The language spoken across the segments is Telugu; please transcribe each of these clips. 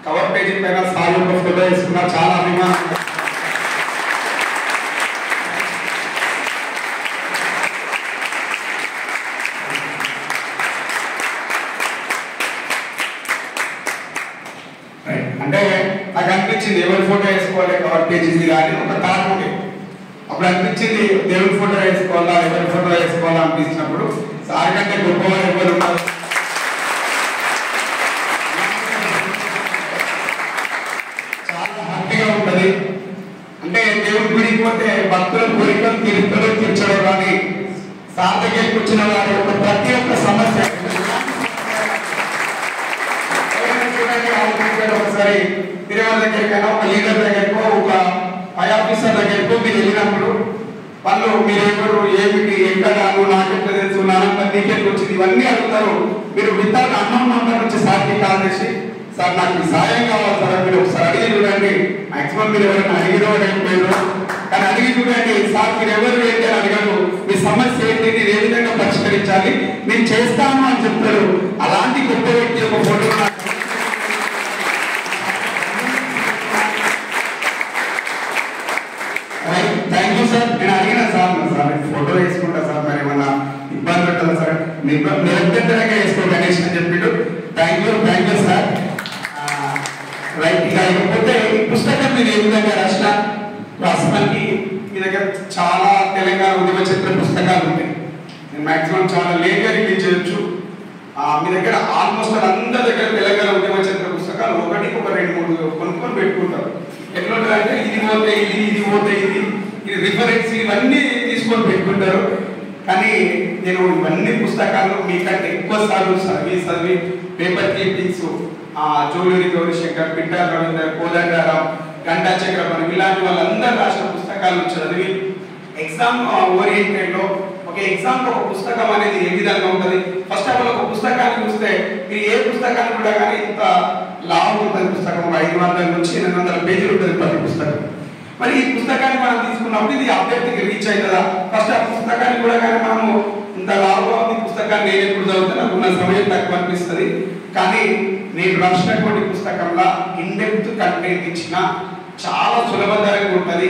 కవర్ పేజీ పైన సార్ యొక్క ఫోటో వేసుకున్నా చాలా అభిమానం Right. అంటే నాకు అనిపించింది ఎవరి ఫోటో వేసుకోవాలి కవర్ పేజీ మీద అని ఒక థాట్ ఉండే అప్పుడు అనిపించింది దేవుడి ఫోటో వేసుకోవాలా ఎవరి ఫోటో వేసుకోవాలా అనిపించినప్పుడు సార్ కంటే గొప్పవారు ఎవరు ఉన్నారు చాలా హ్యాపీగా ఉంటది అంటే దేవుడి గుడికి పోతే భక్తుల కోరికలు తీరుతాడు తీర్చడం కానీ సార్ దగ్గరికి వచ్చిన వారి యొక్క ప్రతి ఒక్క సమస్య ఎవరైనా చూడండి ఆలోచించండి ఒకసారి తిరుమల దగ్గరికైనా ఒక లీడర్ దగ్గరకో ఒక పై ఆఫీసర్ దగ్గరకో మీరు వెళ్ళినప్పుడు వాళ్ళు మీరెవరు ఏమిటి ఎక్కడ నువ్వు నాకెట్లా తెలుసు నాన్న నీకెట్లా వచ్చింది ఇవన్నీ అడుగుతారు మీరు వితౌట్ అన్నం నంబర్ నుంచి సార్కి కాల్ చేసి సార్ నాకు ఈ సాయం కావాలి సార్ మీరు ఒకసారి అడిగి చూడండి మాక్సిమం మీరు ఎవరైనా అడిగిన వాడు కానీ అడిగి చూడండి సార్ మీరు ఎవరు ఏంటి అని అడగరు మీ సమస్య ఏంటి నేను ఏ విధంగా పరిష్కరించాలి నేను చేస్తాను అని చెప్తారు అలాంటి గొప్ప వ్యక్తి ఒక ఫోటో నాకు థ్యాంక్ యూ సార్ నేను అడిగిన సార్ సార్ నేను ఫోటో వేసుకుంటా సార్ మరి ఏమన్నా ఇబ్బంది ఉంటుందా సార్ నిర్- నిరంతరంగా వేసుకో గణేష్ అని చెప్పిండు thank you thank you sir right ఇక ఇకపోతే ఈ పుస్తకం మీరు ఏ విధంగా రాసిన వాస్తవానికి మీ దగ్గర చాలా తెలంగాణ ఉద్యమ చిత్ర పుస్తకాలు ఉంటాయి నేను మాక్సిమం చాలా లేట్గా రిలీజ్ చేయొచ్చు ఆ, మీ దగ్గర ఆల్మోస్ట్ అందరి దగ్గర తెలంగాణ ఉద్యమ చరిత్ర పుస్తకాలు ఒకటికి ఒక రెండు మూడు కొనుక్కొని పెట్టుకుంటారు ఎట్లా అంటే ఇది పోతే ఇది ఇది పోతే ఇది ఇది రిఫరెన్స్ ఇవన్నీ తీసుకొని పెట్టుకుంటారు కానీ నేను ఇవన్నీ పుస్తకాలు మీకంటే ఎక్కువ సార్లు చదివి చదివి పేపర్ క్లిప్పింగ్స్ జోలూరి గౌరీశంకర్ పిట్టాల రవీందర్ కోదండారావు గంటా చక్రపాణి ఇలాంటి వాళ్ళందరూ రాసిన పుస్తకాలు చదివి ఎగ్జామ్ ఓరియంటెడ్ లో ఒక ఎగ్జామ్ లో ఒక పుస్తకం అనేది ఏ విధంగా ఉంటుంది ఫస్ట్ ఆఫ్ ఆల్ ఒక పుస్తకాన్ని చూస్తే మీరు ఏ పుస్తకాన్ని కూడా కానీ ఇంత లాభం ఉంటుంది పుస్తకం ఒక ఐదు వందల నుంచి ఎనిమిది వందల పేజీలు ఉంటుంది ప్రతి పుస్తకం మరి ఈ పుస్తకాన్ని మనం తీసుకున్నప్పుడు ఇది అభ్యర్థికి రీచ్ అవుతుందా ఫస్ట్ ఆ పుస్తకాన్ని కూడా కానీ మనము ఇంత లాభంగా ఉంది ఈ పుస్తకాన్ని నేను ఎప్పుడు చదువుతా నాకు ఉన్న సమయం తక్కువ అనిపిస్తుంది కానీ నేను రాసినటువంటి పుస్తకంలో ఇన్డెప్త్ కంటెంట్ ఇచ్చిన చాలా సులభతరంగా ఉంటుంది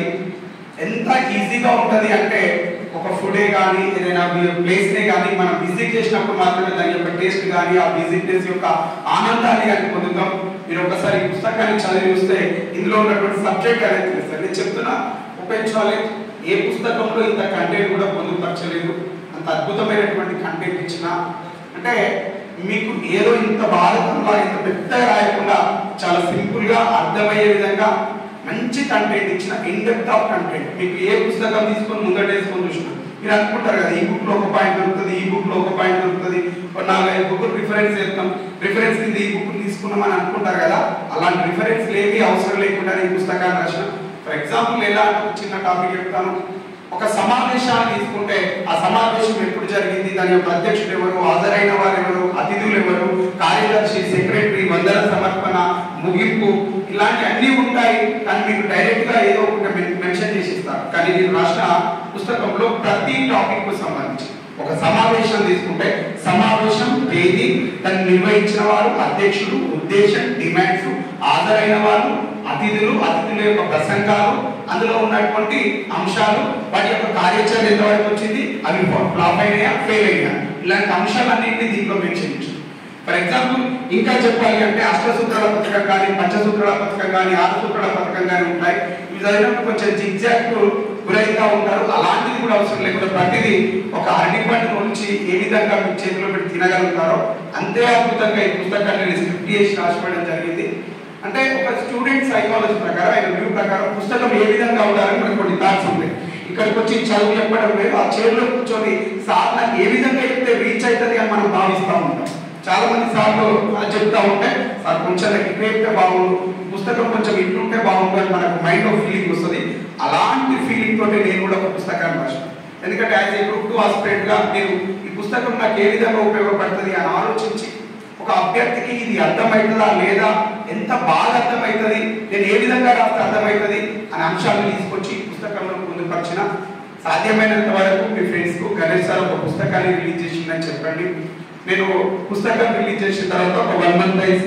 ఎంత ఈజీగా ఉంటుంది అంటే ఒక ఫుడే కానీ ఏదైనా ప్లేస్నే కానీ మనం విజిట్ చేసినప్పుడు మాత్రమే దాని యొక్క టేస్ట్ కానీ ఆ విజిట్నెస్ యొక్క ఆనందాన్ని కానీ పొందుతాం మీరు ఒకసారి ఈ పుస్తకాన్ని చదివి చూస్తే ఇందులో ఉన్నటువంటి సబ్జెక్ట్ అనేది తెలుస్తుంది నేను చెప్తున్నా ఓపెన్ చాలెంజ్ ఏ పుస్తకంలో ఇంత కంటెంట్ కూడా పొందుపరచలేదు అంత అద్భుతమైనటువంటి కంటెంట్ ఇచ్చిన అంటే మీకు ఏదో ఇంత భారతంలో ఇంత పెద్దగా రాయకుండా చాలా సింపుల్ గా అర్థమయ్యే విధంగా మంచి కంటెంట్ ఇచ్చిన ఇన్ డెప్త్ ఆఫ్ కంటెంట్ మీకు ఏ పుస్తకం తీసుకొని ముందట వేసుకొని చూసిన మీరు అనుకుంటారు కదా ఈ బుక్ లో ఒక పాయింట్ దొరుకుతుంది ఈ బుక్ లో ఒక పాయింట్ దొరుకుతుంది ఒక నాలుగైదు బుక్ రిఫరెన్స్ చేస్తాం రిఫరెన్స్ కింద ఈ బుక్ తీసుకున్నాం అని అనుకుంటారు కదా అలాంటి రిఫరెన్స్ ఏమీ అవసరం లేకుండా ఈ పుస్తకాన్ని రాసిన ఫర్ ఎగ్జాంపుల్ ఎలా అంటే ఒక చిన్న టాపిక్ చెప్తాను ఒక సమావేశాన్ని తీసుకుంటే ఆ సమావేశం ఎప్పుడు జరిగింది దాని యొక్క అధ్యక్షుడు ఎవరు హాజరైన వారు ఎవరు అతిథులు ఎవరు కార్యదర్శి సెక్రటరీ వందన సమర్పణ ముగింపు ఇలాంటి అన్ని ఉంటాయి కానీ మీకు డైరెక్ట్ గా ఏదో ఒకటి మెన్- మెన్షన్ చేసి ఇస్తారు కానీ నేను రాసిన పుస్తకంలో ప్రతి టాపిక్ కు సంబంధించి ఒక సమావేశం తీసుకుంటే సమావేశం తేదీ దాన్ని నిర్వహించిన వారు అధ్యక్షుడు ఉద్దేశం డిమాండ్స్ హాజరైన వారు అతిథులు అతిథుల యొక్క ప్రసంగాలు అందులో ఉన్నటువంటి అంశాలు వాటి యొక్క కార్యాచరణ ఎంతవరకు వచ్చింది అవి ఫ్లాప్ అయినాయా ఫెయిల్ అయినాయా ఇలాంటి అంశాలన్నింటినీ దీంట్లో మెన్షన్ చేశారు ఫర్ ఎగ్జాంపుల్ ఇంకా చెప్పాలి అంటే అష్టసూత్రాల పథకం కానీ పంచసూత్రాల పథకం కానీ ఆరు సూత్రాల పథకం కానీ ఉంటాయి ఇవి చదివినప్పుడు కొంచెం జిగ్జాక్ గురైతా ఉంటారు అలాంటిది కూడా అవసరం లేకుండా ప్రతిదీ ఒక అరటి పండు నుంచి ఏ విధంగా మీ చేతిలో పెట్టి తినగలుగుతారో అంతే అద్భుతంగా ఈ పుస్తకాన్ని నేను స్క్రిప్ట్ చేసి రాసిపోవడం జరిగింది అంటే ఒక స్టూడెంట్ సైకాలజీ ప్రకారం ఆయన వ్యూ ప్రకారం పుస్తకం ఏ విధంగా ఉండాలని మనకు కొన్ని థాట్స్ ఉంటాయి ఇక్కడికి వచ్చి చదువు చెప్పడం లేదు ఆ చైర్లో కూర్చొని సార్ నాకు ఏ విధంగా చెప్తే రీచ్ అవుతుంది అని మనం భావిస్తూ ఉంటాం చాలా మంది సార్లు అలా చెప్తా ఉంటే సార్ కొంచెం నాకు ఇట్లా చెప్తే బాగుండు పుస్తకం కొంచెం ఇట్లుంటే బాగుండు అని మనకు మైండ్ ఆఫ్ ఫీలింగ్ వస్తుంది అలాంటి ఫీలింగ్ తోటి నేను కూడా ఒక పుస్తకాన్ని రాశాను ఎందుకంటే as a group two aspirant గా నేను ఈ పుస్తకం నాకు ఏ విధంగా ఉపయోగపడుతుంది అని ఆలోచించి ఒక అభ్యర్థికి ఇది అర్థమవుతుందా లేదా ఎంత బాగా అర్థమవుతుంది నేను ఏ విధంగా రాస్తే అర్థమవుతుంది అనే అంశాలను తీసుకొచ్చి ఈ పుస్తకంలో పొందుపరిచిన సాధ్యమైనంత వరకు మీ ఫ్రెండ్స్ కు గణేష్ సార్ ఒక పుస్తకాన్ని రిలీజ్ చేసిందని చెప్పండి నేను పుస్తకం రిలీజ్ చేసిన తర్వాత ఒక వన్ మంత్ అయింది సార్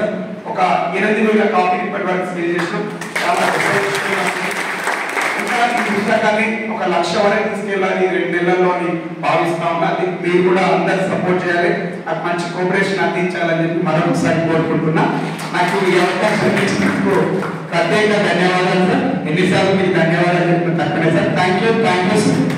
ఒక ఎనిమిది వేల కాపీని ఇప్పటి వరకు సేల్ చేసినాం చాలా గొప్ప ఇంకా ఈ పుస్తకాన్ని ఒక లక్ష వరకు తీసుకెళ్ళాలి ఈ రెండు నెలల్లో అని భావిస్తా ఉన్నా దీనికి మీరు కూడా అందరు సపోర్ట్ చేయాలి నాకు మంచి కోఆపరేషన్ అందించాలని చెప్పి మరొకసారి కోరుకుంటున్నా నాకు ఈ అవకాశం ఇచ్చినందుకు ప్రత్యేక ధన్యవాదాలు సార్ ఎన్నిసార్లు మీకు ధన్యవాదాలు చెప్పిన తప్పనే sir thank you thank you sir